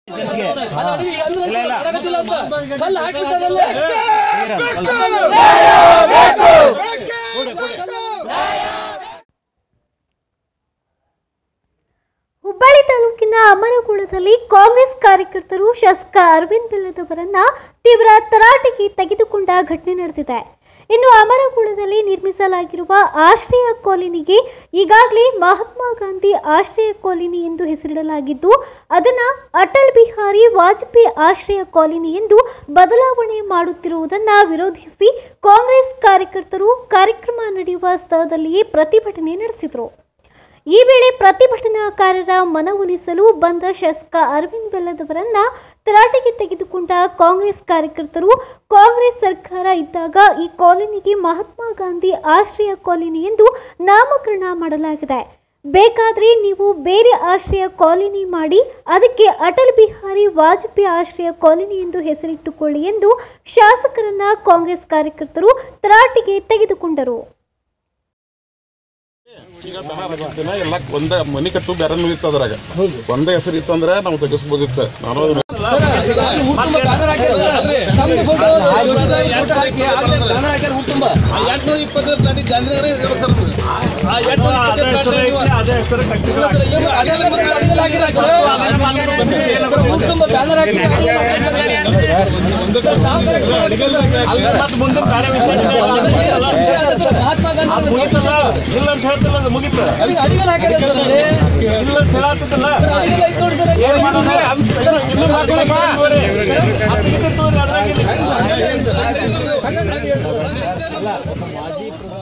ಹುಬ್ಬಳ್ಳಿ ತಾಲೂಕಿನ ಅಮರಗೂಡದಲ್ಲಿ ಕಾಂಗ್ರೆಸ್ ಕಾರ್ಯಕರ್ತರು ಶಾಸಕ ಅರವಿಂದ್ ಬೆಲ್ಲದವರನ್ನ ತೀವ್ರ ತರಾಟೆಗೆ ತೆಗೆದುಕೊಂಡ ಘಟನೆ ನಡೆದಿದೆ ಇನ್ನು ಅಮರಗೂಡದಲ್ಲಿ ನಿರ್ಮಿಸಲಾಗಿರುವ ಆಶ್ರಯ ಕಾಲೋನಿಗೆ ಈಗಾಗಲೇ ಮಹಾತ್ಮ ಗಾಂಧಿ ಆಶ್ರಯ ಕಾಲೋನಿ ಎಂದು ಹೆಸರಿಡಲಾಗಿದ್ದು ಅದನ್ನ ಅಟಲ್ ಬಿಹಾರಿ ವಾಜಪೇಯಿ ಆಶ್ರಯ ಕಾಲೋನಿ ಎಂದು ಬದಲಾವಣೆ ಮಾಡುತ್ತಿರುವುದನ್ನ ವಿರೋಧಿಸಿ ಕಾಂಗ್ರೆಸ್ ಕಾರ್ಯಕರ್ತರು ಕಾರ್ಯಕ್ರಮ ನಡೆಯುವ ಸ್ಥಳದಲ್ಲಿಯೇ ಪ್ರತಿಭಟನೆ ನಡೆಸಿದರು ಈ ವೇಳೆ ಪ್ರತಿಭಟನಾಕಾರರ ಮನವೊಲಿಸಲು ಬಂದ ಶಾಸಕ ಅರವಿಂದ್ ಬೆಲ್ಲದವರನ್ನ ತರಾಟೆಗೆ ತೆಗೆದುಕೊಂಡ ಕಾಂಗ್ರೆಸ್ ಕಾರ್ಯಕರ್ತರು ಕಾಂಗ್ರೆಸ್ ಸರ್ಕಾರ ಇದ್ದಾಗ ಈ ಕಾಲೋನಿಗೆ ಮಹಾತ್ಮ ಗಾಂಧಿ ಆಶ್ರಯ ಕಾಲೋನಿ ಎಂದು ನಾಮಕರಣ ಮಾಡಲಾಗಿದೆ ಬೇಕಾದ್ರೆ ನೀವು ಬೇರೆ ಆಶ್ರಯ ಕಾಲೋನಿ ಮಾಡಿ ಅದಕ್ಕೆ ಅಟಲ್ ಬಿಹಾರಿ ವಾಜಪೇಯಿ ಆಶ್ರಯ ಕಾಲೋನಿ ಎಂದು ಹೆಸರಿಟ್ಟುಕೊಳ್ಳಿ ಎಂದು ಶಾಸಕರನ್ನ ಕಾಂಗ್ರೆಸ್ ಕಾರ್ಯಕರ್ತರು ತರಾಟೆಗೆ ತೆಗೆದುಕೊಂಡರು ಈಗ ದನ ರಗತ್ತಿನ ಎಲ್ಲ ಒಂದೇ ಮನಿ ಕಟ್ಟು ಬೇರೆ ಇತ್ತು ಅದ್ರಾಗ ಒಂದೇ ಹೆಸರು ಇತ್ತಂದ್ರೆ ನಾವು ತೆಗಿಸ್ಬೋದಿತ್ತು ನಾನು ಅದನ್ನ ಎಂಟ್ನೂರ ಇಪ್ಪತ್ತು ಪ್ಲಾಟಿ ಗಾಂಧಿನಗರ ಇರ್ಬೇಕು ಸರ್ ನಮ್ದು. ಆ ಎಂಟ್ನೂರ ಇಪ್ಪತ್ತು ಪ್ಲಾಟಿ ಅದೆಲ್ಲ ಮತ್ತೆ ಅಡಿಗೆಲ್ಲ ಹಾಕಿಲ್ಲ ಸರ್. ಸರ್, ಊರ್ ತುಂಬ ಬ್ಯಾನರ್ ಹಾಕಿ ಸರ್, ಸಾಫ್ ಕರೆಕ್ಟ್ ಮಾಡಿ ಅಡಿಗೆಲ್ಲ ಹಾಕಿ. ಸರ್, ಮಹಾತ್ಮ ಗಾಂಧಿ ಅದಕ್ಕೆ ಅಡಿಗೆಲ್ಲ ಹಾಕಿಲ್ಲ ಸರ್ ಅಲ್ಲಿ. ಸರ್, ಅಡಿಗೆಲ್ಲ ಐತ್ ನೋಡಿ ಸರ್ ಹಂಗಂದ್ರೆ ಹಾಗೆ ಹೇಳ್ತಾರೆ.